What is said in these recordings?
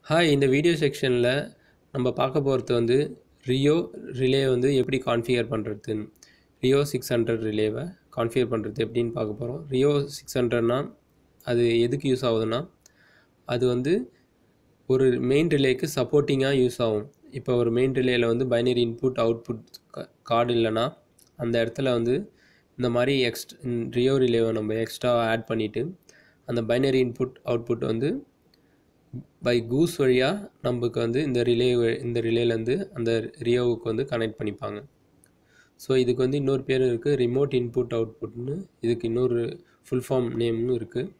hi இந்த video செக்ஷனில் நம்ம பார்க்க போகிறது வந்து ரியோ ரிலே வந்து எப்படி கான்ஃபிகர் பண்ணுறதுன்னு ரியோ சிக்ஸ் ஹண்ட்ரட் ரிலேவை கான்ஃபிகர் பண்ணுறது எப்படின்னு பார்க்க போகிறோம் ரியோ சிக்ஸ் ஹண்ட்ரட்னா அது எதுக்கு யூஸ் ஆகுதுன்னா அது வந்து ஒரு மெயின் ரிலேக்கு சப்போர்ட்டிங்காக யூஸ் ஆகும் இப்போ ஒரு மெயின் ரிலேயில் வந்து பைனரி இன்புட் அவுட்புட் கார்டு இல்லைன்னா அந்த இடத்துல வந்து இந்த மாதிரி எக்ஸ்ட் ரியோ ரிலேவை நம்ம எக்ஸ்ட்ரா ஆட் பண்ணிவிட்டு அந்த பைனரி இன்புட் அவுட்புட் வந்து பை கூஸ் வழியாக நமக்கு வந்து இந்த ரிலே இந்த ரிலேலேருந்து அந்த ரியோவுக்கு வந்து கனெக்ட் பண்ணிப்பாங்க ஸோ இதுக்கு வந்து இன்னொரு பேர் இருக்குது ரிமோட் இன்புட் அவுட்புட்னு இதுக்கு இன்னொரு ஃபுல் ஃபார்ம் நேம்னு இருக்குது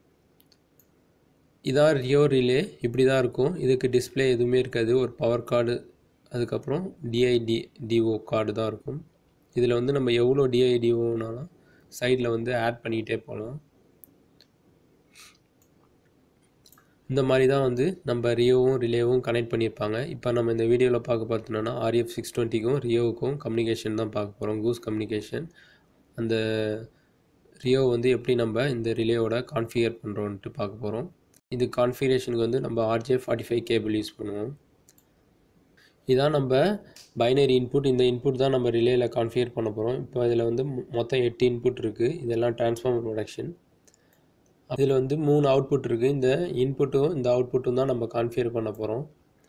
இதான் ரியோ ரிலே இப்படி தான் இருக்கும் இதுக்கு டிஸ்பிளே எதுவுமே இருக்காது ஒரு பவர் கார்டு அதுக்கப்புறம் டிஐடி டிஓ கார்டு தான் இருக்கும் இதில் வந்து நம்ம எவ்வளோ டிஐடிஓனாலும் சைடில் வந்து ஆட் பண்ணிக்கிட்டே போகலாம் இந்த மாதிரி தான் வந்து நம்ம ரியோவும் ரிலேவும் கனெக்ட் பண்ணியிருப்பாங்க இப்போ நம்ம இந்த வீடியோவில் பார்க்க பார்த்தோன்னா ஆர்எஃப் சிக்ஸ் டுவெண்ட்டிக்கும் ரியோவுக்கும் கம்யூனிகேஷன் தான் பார்க்க போகிறோம் கூஸ் கம்யூனிகேஷன் அந்த ரியோ வந்து எப்படி நம்ம இந்த ரிலேவோட கான்ஃபிகர் பண்ணுறோன்ட்டு பார்க்க போகிறோம் இது கான்ஃபிகரேஷனுக்கு வந்து நம்ம RJ forty five cable use பண்ணுவோம் இதான் நம்ம பைனரி இன்புட் இந்த இன்புட் தான் நம்ம ரிலேயில் கான்ஃபிகர் பண்ண போகிறோம் இப்போ இதில் வந்து மொத்தம் எட்டு இன்புட் இருக்குது இதெல்லாம் டிரான்ஸ்ஃபார்மர் ப்ரொடக்ஷன் இதில் வந்து மூணு அவுட்புட் இருக்குது இந்த இன்புட்டும் இந்த அவுட்புட்டும் தான் நம்ம கான்ஃபிகர் பண்ண போகிறோம்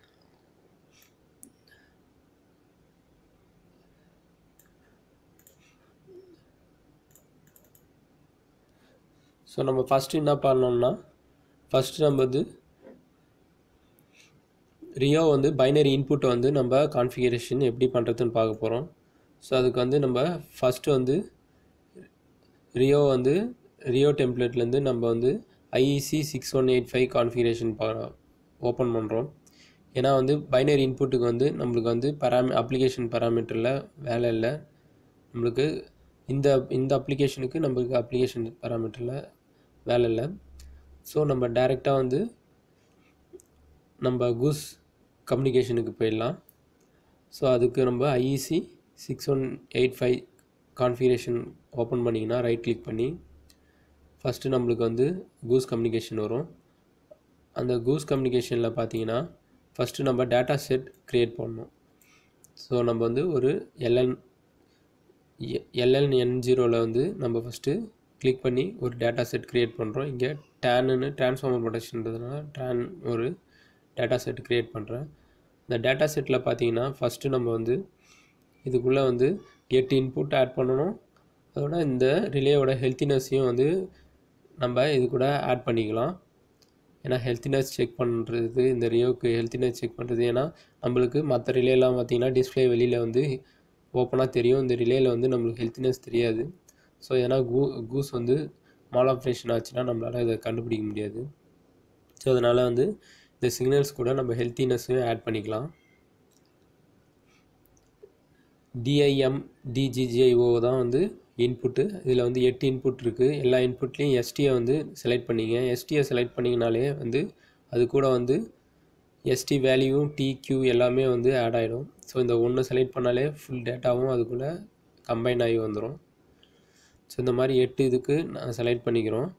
ஸோ நம்ம ஃபஸ்ட்டு என்ன பண்ணோம்னா ஃபஸ்ட்டு நம்ம வந்து ரியோ வந்து பைனரி இன்புட்டை வந்து நம்ம கான்ஃபிகரேஷன் எப்படி பண்ணுறதுன்னு பார்க்க போகிறோம் ஸோ அதுக்கு வந்து நம்ம ஃபஸ்ட்டு வந்து ரியோ வந்து ரியோ டெம்ப்ளேட்லேருந்து நம்ம வந்து IEC six one eight five configuration பா ஓப்பன் பண்ணுறோம் ஏன்னா வந்து பைனரி இன்புட்டுக்கு வந்து நம்மளுக்கு வந்து பராமி அப்ளிகேஷன் பேராமீட்டரில் வேலை இல்லை நம்மளுக்கு இந்த இந்த அப்ளிகேஷனுக்கு நம்மளுக்கு அப்ளிகேஷன் பேராமீட்டரில் வேலை இல்லை ஸோ நம்ம டைரெக்டாக வந்து நம்ம கூஸ் கம்யூனிகேஷனுக்கு போயிடலாம் ஸோ அதுக்கு நம்ம IEC six one eight five configuration open பண்ணிங்கன்னா ரைட் கிளிக் பண்ணி ஃபஸ்ட்டு நம்மளுக்கு வந்து கூஸ் கம்யூனிகேஷன் வரும் அந்த கூஸ் கம்யூனிகேஷனில் பார்த்தீங்கன்னா ஃபஸ்ட்டு நம்ம டேட்டா செட் க்ரியேட் பண்ணணும் ஸோ நம்ம வந்து ஒரு எல்என் எல்என் என் ஜீரோவில் வந்து நம்ம ஃபஸ்ட்டு கிளிக் பண்ணி ஒரு டேட்டா செட் க்ரியேட் பண்ணுறோம் இங்கே டேனுன்னு ட்ரான்ஸ்ஃபார்மர் ப்ரொடக்ஷன்றதுனால ட்ரான் ஒரு டேட்டா செட் க்ரியேட் பண்ணுறேன் இந்த டேட்டா செட்டில் பார்த்தீங்கன்னா ஃபஸ்ட்டு நம்ம வந்து இதுக்குள்ளே வந்து எட்டு இன்புட் ஆட் பண்ணணும் அதோட இந்த ரிலேயோட ஹெல்த்தினஸையும் வந்து நம்ம இது கூட ஆட் பண்ணிக்கலாம் ஏன்னா ஹெல்த்தினஸ் செக் பண்ணுறது இந்த ரியோவுக்கு ஹெல்த்தினஸ் செக் பண்ணுறது ஏன்னா நம்மளுக்கு மற்ற ரிலேலாம் பார்த்திங்கன்னா டிஸ்பிளே வெளியில் வந்து ஓப்பனாக தெரியும் இந்த ரிலேயில் வந்து நம்மளுக்கு ஹெல்த்தினஸ் தெரியாது ஸோ ஏன்னா கூ கூஸ் வந்து மால் ஆப்ரேஷன் ஆச்சுன்னா நம்மளால் இதை கண்டுபிடிக்க முடியாது ஸோ அதனால் வந்து இந்த சிக்னல்ஸ் கூட நம்ம ஹெல்த்தினஸையும் ஆட் பண்ணிக்கலாம் டிஐஎம் டிஜிஜிஐஓ தான் வந்து இன்புட்டு இதில் வந்து எட்டு இன்புட் இருக்குது எல்லா இன்புட்லேயும் எஸ்டியை வந்து செலக்ட் பண்ணிங்க எஸ்டியை செலக்ட் பண்ணிங்கனாலே வந்து அது கூட வந்து எஸ்டி வேல்யூ டிக்யூ எல்லாமே வந்து ஆட் ஆகிடும் ஸோ இந்த ஒன்று செலக்ட் பண்ணாலே ஃபுல் டேட்டாவும் அதுக்குள்ளே கம்பைன் ஆகி வந்துடும் ஸோ இந்த மாதிரி எட்டு இதுக்கு நான் செலக்ட் பண்ணிக்கிறோம்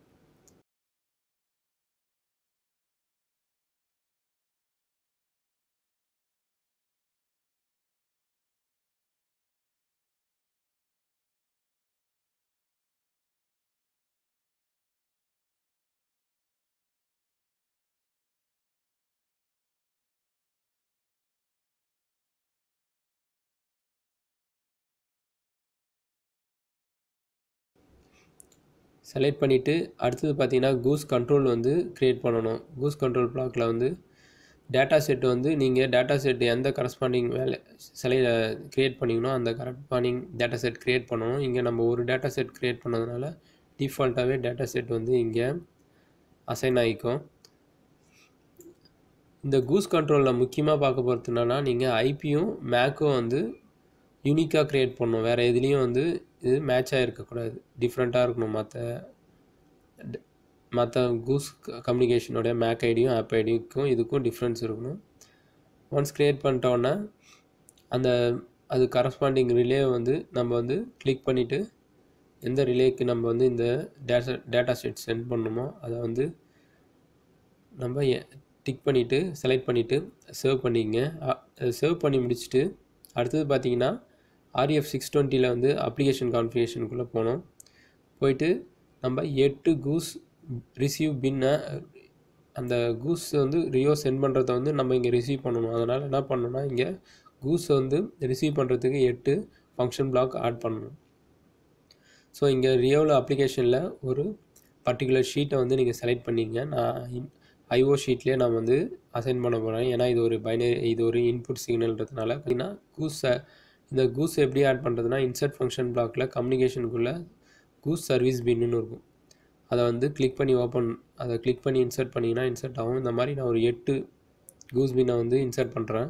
செலக்ட் பண்ணிவிட்டு அடுத்தது பார்த்தீங்கன்னா கூஸ் கண்ட்ரோல் வந்து க்ரியேட் பண்ணணும் கூஸ் கண்ட்ரோல் பிளாக்ல வந்து டேட்டா செட் வந்து நீங்கள் டேட்டா செட் எந்த கரஸ்பாண்டிங் வேலை செலை க்ரியேட் பண்ணிங்கனோ அந்த கரஸ்பாண்டிங் டேட்டா செட் க்ரியேட் பண்ணணும் இங்கே நம்ம ஒரு டேட்டா செட் க்ரியேட் பண்ணதுனால டிஃபால்ட்டாகவே டேட்டா செட் வந்து இங்கே அசைன் ஆகிக்கும் இந்த கூஸ் கண்ட்ரோலில் முக்கியமாக பார்க்க போகிறது என்னென்னா நீங்கள் ஐபியும் மேக்கும் வந்து யூனிக்காக க்ரியேட் பண்ணணும் வேறு எதுலேயும் வந்து இது மேட்சாக இருக்கக்கூடாது டிஃப்ரெண்ட்டாக இருக்கணும் மற்ற மற்ற கூஸ் கம்யூனிகேஷனுடைய மேக் ஐடியும் ஆப் ஐடிக்கும் இதுக்கும் டிஃப்ரென்ஸ் இருக்கணும் ஒன்ஸ் க்ரியேட் பண்ணிட்டோன்னா அந்த அது கரஸ்பாண்டிங் ரிலே வந்து நம்ம வந்து கிளிக் பண்ணிவிட்டு எந்த ரிலேக்கு நம்ம வந்து இந்த டேட்டா டேட்டா செட் சென்ட் பண்ணணுமோ அதை வந்து நம்ம டிக் பண்ணிவிட்டு செலக்ட் பண்ணிவிட்டு சேவ் பண்ணிக்கங்க சேவ் பண்ணி முடிச்சுட்டு அடுத்தது பார்த்தீங்கன்னா ஆர்எஃப் சிக்ஸ் டுவெண்ட்டியில் வந்து அப்ளிகேஷன் கான்ஃபிகேஷனுக்குள்ளே போனோம் போயிட்டு நம்ம எட்டு கூஸ் ரிசீவ் பின்னை அந்த கூஸ் வந்து ரியோ சென்ட் பண்ணுறத வந்து நம்ம இங்கே ரிசீவ் பண்ணணும் அதனால் என்ன பண்ணணும்னா இங்கே கூஸ் வந்து ரிசீவ் பண்ணுறதுக்கு எட்டு ஃபங்க்ஷன் பிளாக் ஆட் பண்ணணும் ஸோ இங்கே ரியோவில் அப்ளிகேஷனில் ஒரு பர்டிகுலர் ஷீட்டை வந்து நீங்கள் செலக்ட் பண்ணிங்க நான் ஐஓ ஷீட்லேயே நான் வந்து அசைன் பண்ண போகிறேன் ஏன்னா இது ஒரு பைனரி இது ஒரு இன்புட் சிக்னல்ன்றதுனால பார்த்தீங்கன்னா கூஸை இந்த கூஸ் எப்படி ஆட் பண்ணுறதுனா இன்சர்ட் ஃபங்க்ஷன் பிளாக்ல கம்யூனிகேஷனுக்குள்ளே கூஸ் சர்வீஸ் பின்னு இருக்கும் அதை வந்து கிளிக் பண்ணி ஓப்பன் அதை கிளிக் பண்ணி இன்சர்ட் பண்ணிங்கன்னா இன்சர்ட் ஆகும் இந்த மாதிரி நான் ஒரு எட்டு கூஸ் பின்னை வந்து இன்சர்ட் பண்ணுறேன்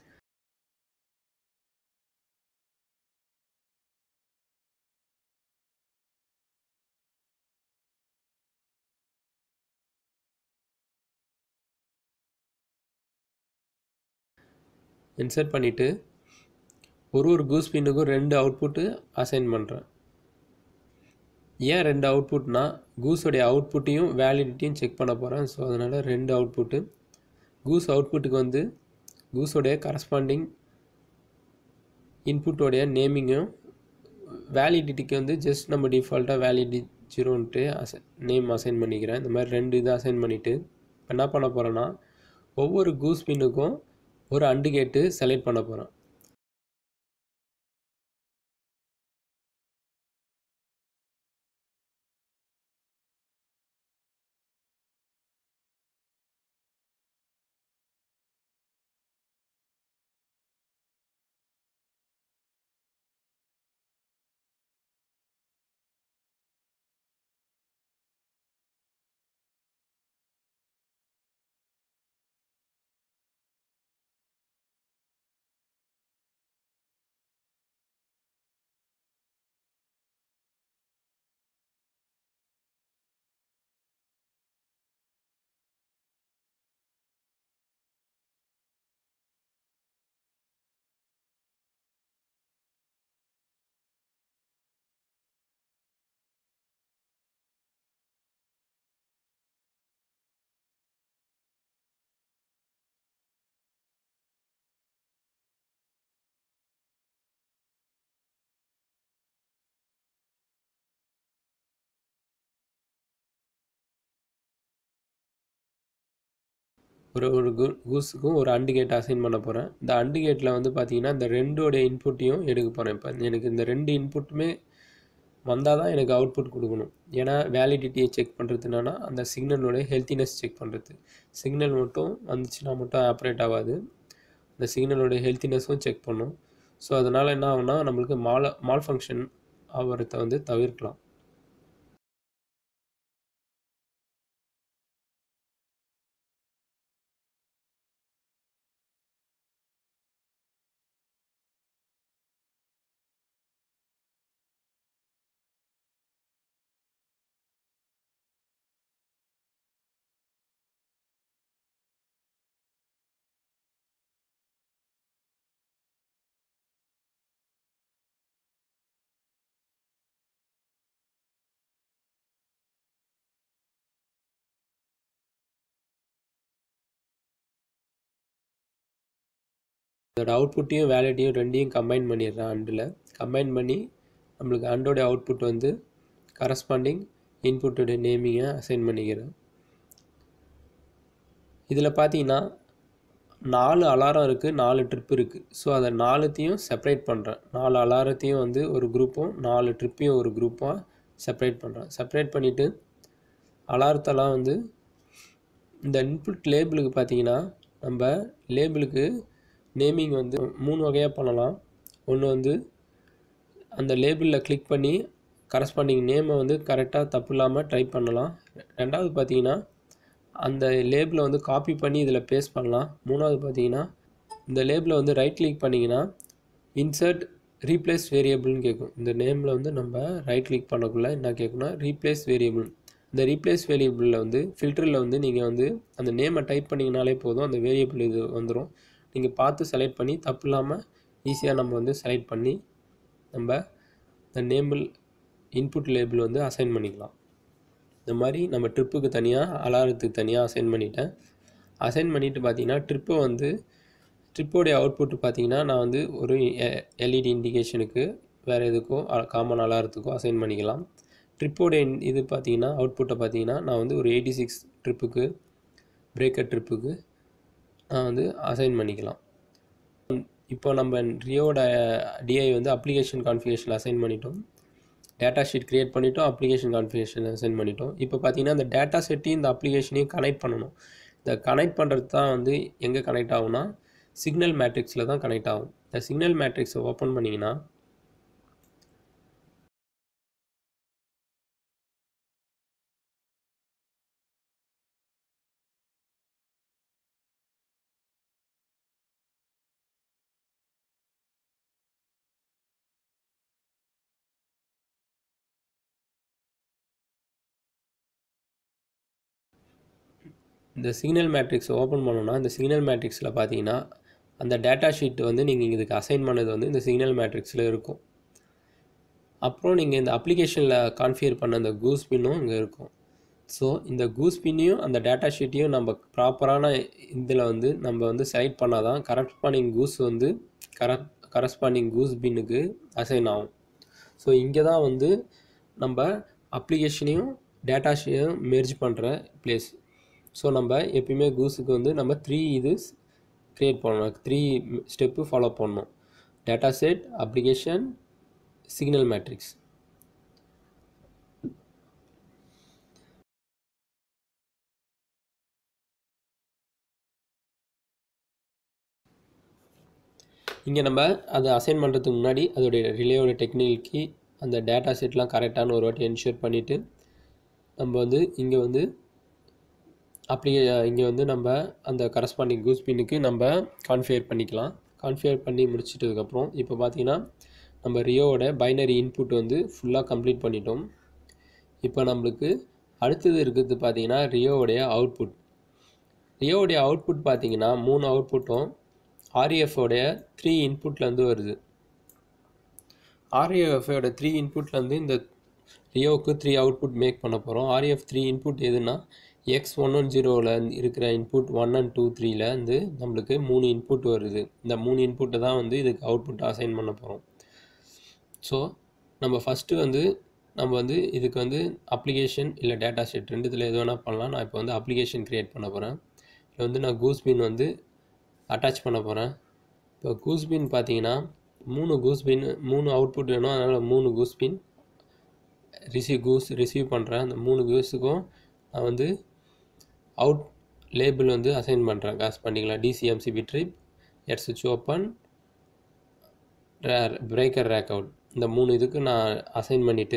இன்சர்ட் பண்ணிவிட்டு ஒரு ஒரு கூஸ் பின்னுக்கும் ரெண்டு அவுட்புட்டு அசைன் பண்ணுறேன் ஏன் ரெண்டு அவுட்புட்னா கூஸோடைய அவுட்புட்டையும் வேலிடிட்டியும் செக் பண்ண போகிறேன் ஸோ அதனால் ரெண்டு அவுட்புட்டு கூஸ் அவுட்புட்டுக்கு வந்து கூஸோடைய கரஸ்பாண்டிங் இன்புட்டோடைய நேமிங்கும் வேலிடிட்டிக்கு வந்து ஜஸ்ட் நம்ம டிஃபால்ட்டாக வேலிடி ஜீரோன்ட்டு அசை நேம் அசைன் பண்ணிக்கிறேன் இந்த மாதிரி ரெண்டு இதை அசைன் பண்ணிவிட்டு இப்போ என்ன பண்ண போகிறேன்னா ஒவ்வொரு கூஸ் பின்னுக்கும் ஒரு அண்டு கேட்டு செலக்ட் பண்ண போகிறேன் ஒரு ஒரு கூ கூஸுக்கும் ஒரு அண்டு கேட் அசைன் பண்ண போகிறேன் இந்த அண்டு கேட்டில் வந்து பார்த்தீங்கன்னா இந்த ரெண்டோடைய இன்புட்டையும் எடுக்க போகிறேன் இப்போ எனக்கு இந்த ரெண்டு இன்புட்டுமே வந்தால் தான் எனக்கு அவுட்புட் கொடுக்கணும் ஏன்னா வேலிடிட்டியை செக் பண்ணுறது என்னன்னா அந்த சிக்னலோடைய ஹெல்த்தினஸ் செக் பண்ணுறது சிக்னல் மட்டும் வந்துச்சுன்னா மட்டும் ஆப்ரேட் ஆகாது அந்த சிக்னலோடைய ஹெல்த்தினஸும் செக் பண்ணும் ஸோ அதனால் என்ன ஆகும்னா நம்மளுக்கு மால மால் ஃபங்க்ஷன் ஆகிறத வந்து தவிர்க்கலாம் இதோட அவுட்புட்டையும் வேலிட்டையும் ரெண்டையும் கம்பைன் பண்ணிடுறேன் அண்டில் கம்பைன் பண்ணி நம்மளுக்கு அண்டோடைய அவுட்புட் வந்து கரஸ்பாண்டிங் இன்புட்டோடைய நேமிங்கை அசைன் பண்ணிக்கிறேன் இதில் பார்த்தீங்கன்னா நாலு அலாரம் இருக்குது நாலு ட்ரிப் இருக்குது ஸோ அதை நாலுத்தையும் செப்பரேட் பண்ணுறேன் நாலு அலாரத்தையும் வந்து ஒரு குரூப்பும் நாலு ட்ரிப்பையும் ஒரு குரூப்பாக செப்பரேட் பண்ணுறேன் செப்பரேட் பண்ணிவிட்டு அலாரத்தெல்லாம் வந்து இந்த இன்புட் லேபிளுக்கு பார்த்தீங்கன்னா நம்ம லேபிளுக்கு நேமிங் வந்து மூணு வகையாக பண்ணலாம் ஒன்று வந்து அந்த லேபிளில் கிளிக் பண்ணி கரஸ்பாண்டிங் நேமை வந்து கரெக்டாக தப்பு இல்லாமல் டைப் பண்ணலாம் ரெண்டாவது பார்த்தீங்கன்னா அந்த லேபிளை வந்து காப்பி பண்ணி இதில் பேஸ்ட் பண்ணலாம் மூணாவது பார்த்தீங்கன்னா இந்த லேபிளை வந்து ரைட் கிளிக் பண்ணிங்கன்னா இன்சர்ட் ரீப்ளேஸ் வேரியபிள்னு கேட்கும் இந்த நேமில் வந்து நம்ம ரைட் கிளிக் பண்ணக்குள்ள என்ன கேட்கும்னா ரீப்ளேஸ் வேரியபிள் இந்த ரீப்ளேஸ் வேரியபிளில் வந்து ஃபில்டரில் வந்து நீங்கள் வந்து அந்த நேமை டைப் பண்ணிங்கனாலே போதும் அந்த வேரியபிள் இது வந்துடும் நீங்கள் பார்த்து செலக்ட் பண்ணி தப்பு இல்லாமல் ஈஸியாக நம்ம வந்து செலக்ட் பண்ணி நம்ம இந்த நேபிள் இன்புட் லேபிள் வந்து அசைன் பண்ணிக்கலாம் இந்த மாதிரி நம்ம ட்ரிப்புக்கு தனியாக அலாரத்துக்கு தனியாக அசைன் பண்ணிட்டேன் அசைன் பண்ணிவிட்டு பார்த்தீங்கன்னா ட்ரிப்பை வந்து ட்ரிப்போடைய அவுட்புட் பார்த்தீங்கன்னா நான் வந்து ஒரு எல்இடி இண்டிகேஷனுக்கு வேறு எதுக்கும் காமன் அலாரத்துக்கோ அசைன் பண்ணிக்கலாம் ட்ரிப்போடைய இது பார்த்தீங்கன்னா அவுட்புட்டை பார்த்தீங்கன்னா நான் வந்து ஒரு எயிட்டி சிக்ஸ் ட்ரிப்புக்கு பிரேக்கர் ட்ரிப்புக்கு நான் வந்து அசைன் பண்ணிக்கலாம் இப்போ நம்ம ரியோட டிஐ வந்து அப்ளிகேஷன் கான்ஃபிகேஷன் அசைன் பண்ணிட்டோம் டேட்டா ஷீட் க்ரியேட் பண்ணிட்டோம் அப்ளிகேஷன் கான்ஃபிகேஷன் அசைன் பண்ணிட்டோம் இப்போ பார்த்தீங்கன்னா இந்த டேட்டா செட்டையும் இந்த அப்ளிகேஷனையும் கனெக்ட் பண்ணணும் இந்த கனெக்ட் பண்ணுறது தான் வந்து எங்கே கனெக்ட் ஆகும்னா சிக்னல் மேட்ரிக்ஸில் தான் கனெக்ட் ஆகும் இந்த சிக்னல் மேட்ரிக்ஸை ஓப்பன் பண்ணிங்கன்னா இந்த சிக்னல் மேட்ரிக்ஸை ஓப்பன் பண்ணோன்னா இந்த சிக்னல் மேட்ரிக்ஸில் பார்த்தீங்கன்னா அந்த டேட்டா ஷீட் வந்து நீங்கள் இதுக்கு அசைன் பண்ணது வந்து இந்த சிக்னல் மேட்ரிக்ஸில் இருக்கும் அப்புறம் நீங்கள் இந்த அப்ளிகேஷனில் கான்ஃபிகர் பண்ண அந்த கூஸ் பின்னும் இங்கே இருக்கும் ஸோ இந்த கூஸ் பின்னையும் அந்த டேட்டா ஷீட்டையும் நம்ம ப்ராப்பரான இதில் வந்து நம்ம வந்து செலக்ட் பண்ணால் தான் கரஸ்பாண்டிங் கூஸ் வந்து கரப் கரஸ்பாண்டிங் கூஸ் பின்னுக்கு அசைன் ஆகும் ஸோ இங்கே தான் வந்து நம்ம அப்ளிகேஷனையும் டேட்டா ஷீட்டையும் மெர்ஜ் பண்ணுற பிளேஸ் ஸோ நம்ம எப்பயுமே கூஸுக்கு வந்து நம்ம த்ரீ இது க்ரியேட் பண்ணணும் த்ரீ ஸ்டெப்பு ஃபாலோ பண்ணணும் data set application signal matrix இங்கே நம்ம அதை அசைன் பண்ணுறதுக்கு முன்னாடி அதோடைய ரிலேயோட டெக்னிக்கு அந்த டேட்டா செட்லாம் கரெக்டான ஒரு வாட்டி என்ஷூர் பண்ணிவிட்டு நம்ம வந்து இங்கே வந்து அப்படியே இங்கே வந்து நம்ம அந்த கரஸ்பாண்டிங் கூஸ் பின்னுக்கு நம்ம கான்ஃபிகர் பண்ணிக்கலாம் கான்ஃபிகர் பண்ணி முடிச்சிட்டதுக்கப்புறம் இப்போ பார்த்தீங்கன்னா நம்ம ரியோவோட பைனரி இன்புட் வந்து ஃபுல்லாக கம்ப்ளீட் பண்ணிட்டோம் இப்போ நம்மளுக்கு அடுத்தது இருக்கிறது பார்த்தீங்கன்னா ரியோவுடைய அவுட்புட் ரியோவுடைய அவுட்புட் பார்த்தீங்கன்னா மூணு அவுட்புட்டும் ஆர்இஎஃபோடைய த்ரீ இன்புட்லேருந்து வருது ஆர்இஎஃபோட த்ரீ இன்புட்லேருந்து இந்த ரியோவுக்கு த்ரீ அவுட்புட் மேக் பண்ண போகிறோம் ஆர்இஎஃப் த்ரீ இன்புட் எதுனா எக்ஸ் ஒன் ஒன் ஜீரோவில் இருக்கிற இன்புட் ஒன் அண்ட் டூ த்ரீல வந்து நம்மளுக்கு மூணு இன்புட் வருது இந்த மூணு இன்புட்டை தான் வந்து இதுக்கு அவுட்புட் அசைன் பண்ண போகிறோம் ஸோ நம்ம ஃபஸ்ட்டு வந்து நம்ம வந்து இதுக்கு வந்து அப்ளிகேஷன் இல்லை டேட்டா செட் ரெண்டுத்தில் எது வேணால் பண்ணலாம் நான் இப்போ வந்து அப்ளிகேஷன் க்ரியேட் பண்ண போகிறேன் இதில் வந்து நான் கூஸ்பின் வந்து அட்டாச் பண்ண போகிறேன் இப்போ கூஸ்பின் பார்த்தீங்கன்னா மூணு கூஸ்பின் மூணு அவுட்புட் வேணும் அதனால் மூணு கூஸ்பின் ரிசீவ் கூஸ் ரிசீவ் பண்ணுறேன் அந்த மூணு கூஸுக்கும் நான் வந்து அவுட் லேபிள் வந்து அசைன் பண்ணுறேன் காஸ் பண்ணிக்கலாம் டிசிஎம்சி பிட்ரிப் எட் சுவிட்ச் ஓப்பன் பிரேக்கர் ரேக் அவுட் இந்த மூணு இதுக்கு நான் அசைன் பண்ணிவிட்டு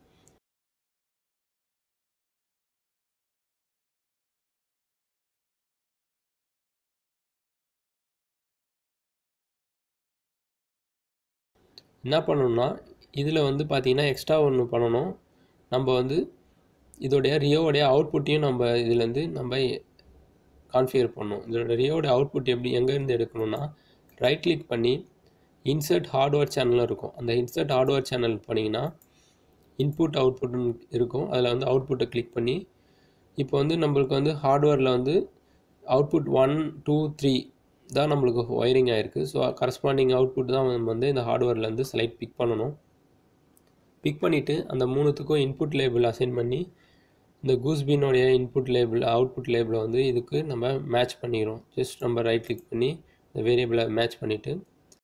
என்ன பண்ணணும்னா இதில் வந்து பார்த்திங்கன்னா எக்ஸ்ட்ரா ஒன்று பண்ணணும் நம்ம வந்து இதோடைய ரியோவுடைய அவுட்புட்டையும் நம்ம இதுலேருந்து நம்ம கான்ஃபிகர் பண்ணணும் இதோட ரியோட அவுட்புட் எப்படி எங்கேருந்து எடுக்கணும்னா ரைட் கிளிக் பண்ணி இன்சர்ட் ஹார்ட்வேர் சேனல் இருக்கும் அந்த இன்சர்ட் ஹார்ட்வேர் சேனல் பண்ணிங்கன்னா இன்புட் அவுட்புட்னு இருக்கும் அதில் வந்து அவுட்புட்டை கிளிக் பண்ணி இப்போ வந்து நம்மளுக்கு வந்து ஹார்ட்வேரில் வந்து அவுட்புட் ஒன் டூ த்ரீ தான் நம்மளுக்கு ஒயரிங் ஆகிருக்கு ஸோ கரஸ்பாண்டிங் அவுட்புட் தான் நம்ம வந்து இந்த ஹார்ட்வேர்லேருந்து செலக்ட் பிக் பண்ணணும் பிக் பண்ணிவிட்டு அந்த மூணுத்துக்கும் இன்புட் லேபிள் அசைன் பண்ணி இந்த கூஸ்பினுடைய இன்புட் லேபிள் அவுட்புட் லேபிளை வந்து இதுக்கு நம்ம மேட்ச் பண்ணிக்கிறோம் ஜஸ்ட் நம்ம ரைட் கிளிக் பண்ணி இந்த வேரியபிளை மேட்ச் பண்ணிவிட்டு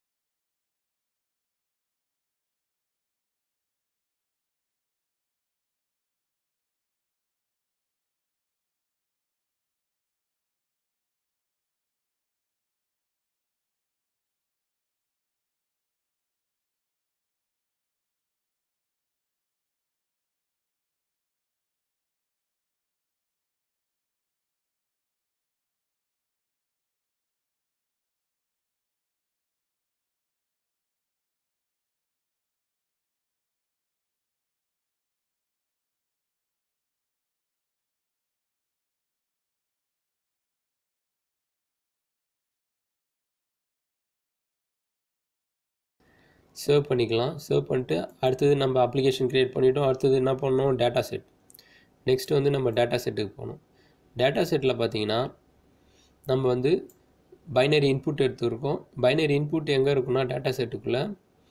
சேவ் பண்ணிக்கலாம் சேவ் பண்ணிட்டு அடுத்தது நம்ம அப்ளிகேஷன் க்ரியேட் பண்ணிட்டோம் அடுத்தது என்ன பண்ணணும் டேட்டா செட் நெக்ஸ்ட் வந்து நம்ம டேட்டா செட்டுக்கு போகணும் டேட்டா செட்டில் பார்த்தீங்கன்னா நம்ம வந்து பைனரி இன்புட் எடுத்துருக்கோம் பைனரி இன்புட் எங்கே இருக்குன்னா டேட்டா செட்டுக்குள்ளே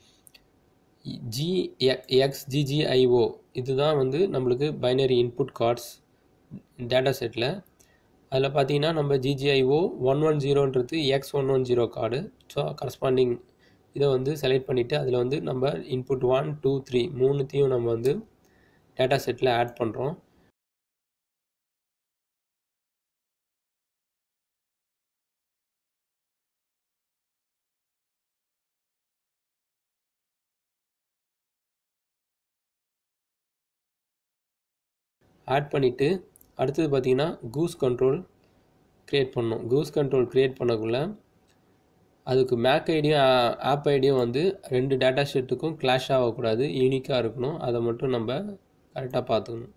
ஜி எக்ஸ் ஜிஜிஐஓ இதுதான் வந்து நம்மளுக்கு பைனரி இன்புட் கார்ட்ஸ் டேட்டா செட்டில் அதில் பார்த்தீங்கன்னா நம்ம ஜிஜிஐஓ ஒன் ஒன் ஜீரோன்றது X one one zero card so corresponding இதை வந்து செலக்ட் பண்ணிவிட்டு அதில் வந்து நம்ம இன்புட் ஒன் டூ த்ரீ மூணுத்தையும் நம்ம வந்து டேட்டா செட்டில் ஆட் பண்ணுறோம் ஆட் பண்ணிவிட்டு அடுத்தது பார்த்தீங்கன்னா கூஸ் கண்ட்ரோல் க்ரியேட் பண்ணணும் கூஸ் கண்ட்ரோல் க்ரியேட் பண்ணக்குள்ள அதுக்கு மேக் ஐடியும் ஆப் ஐடியும் வந்து ரெண்டு டேட்டா ஷீட்டுக்கும் கிளாஷ் ஆகக்கூடாது யூனிக்காக இருக்கணும் அதை மட்டும் நம்ம கரெக்டாக பார்த்துக்கணும்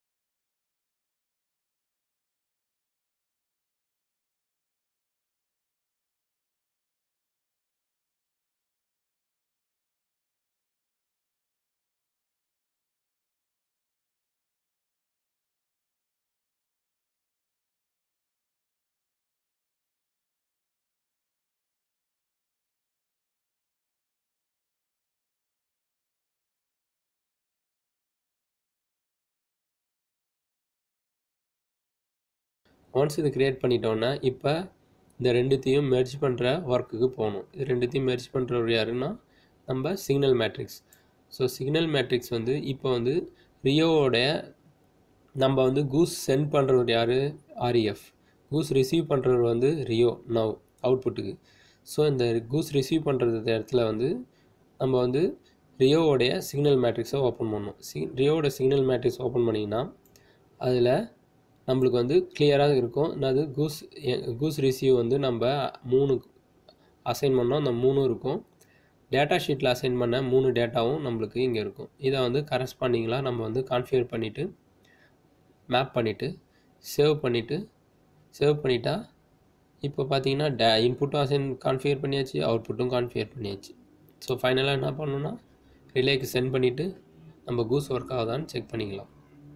ஒன்ஸ் இது க்ரியேட் பண்ணிட்டோன்னா இப்போ இந்த ரெண்டுத்தையும் மெர்ஜ் பண்ணுற ஒர்க்குக்கு போகணும் இது ரெண்டுத்தையும் மெர்ஜ் பண்ணுறவர் யாருன்னா நம்ம signal matrix so signal matrix வந்து இப்போ வந்து ரியோவோடைய நம்ம வந்து கூஸ் சென்ட் பண்ணுறவர் யார் ஆர்இஎஃப் கூஸ் ரிசீவ் பண்ணுறவர் வந்து ரியோ நவ் அவுட்புட்டுக்கு ஸோ இந்த கூஸ் ரிசீவ் பண்ணுறது இடத்துல வந்து நம்ம வந்து ரியோவோடைய சிக்னல் மேட்ரிக்ஸை ஓப்பன் பண்ணணும் சி ரியோவோட சிக்னல் மேட்ரிக்ஸ் ஓப்பன் பண்ணிங்கன்னா அதில் நம்மளுக்கு வந்து கிளியராக இருக்கும் அது கூஸ் கூஸ் ரிசீவ் வந்து நம்ம மூணு அசைன் பண்ணோம் அந்த மூணும் இருக்கும் டேட்டா ஷீட்டில் அசைன் பண்ண மூணு டேட்டாவும் நம்மளுக்கு இங்கே இருக்கும் இதை வந்து கரஸ்பாண்டிங்லாம் நம்ம வந்து கான்ஃபிகர் பண்ணிவிட்டு மேப் பண்ணிவிட்டு சேவ் பண்ணிவிட்டு சேவ் பண்ணிட்டா இப்போ பார்த்தீங்கன்னா டே இன்புட்டும் அசைன் கான்ஃபிகர் பண்ணியாச்சு அவுட்புட்டும் கான்ஃபிகர் பண்ணியாச்சு ஸோ ஃபைனலாக என்ன பண்ணணும்னா ரிலேக்கு சென்ட் பண்ணிவிட்டு நம்ம கூஸ் ஒர்க் ஆகுதான்னு செக் பண்ணிக்கலாம்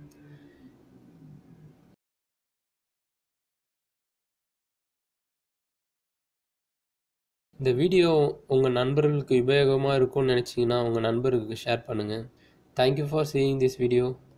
இந்த வீடியோ உங்கள் நண்பர்களுக்கு உபயோகமாக இருக்கும்னு நினச்சிங்கன்னா உங்கள் நண்பருக்கு ஷேர் பண்ணுங்கள் thank you for seeing this video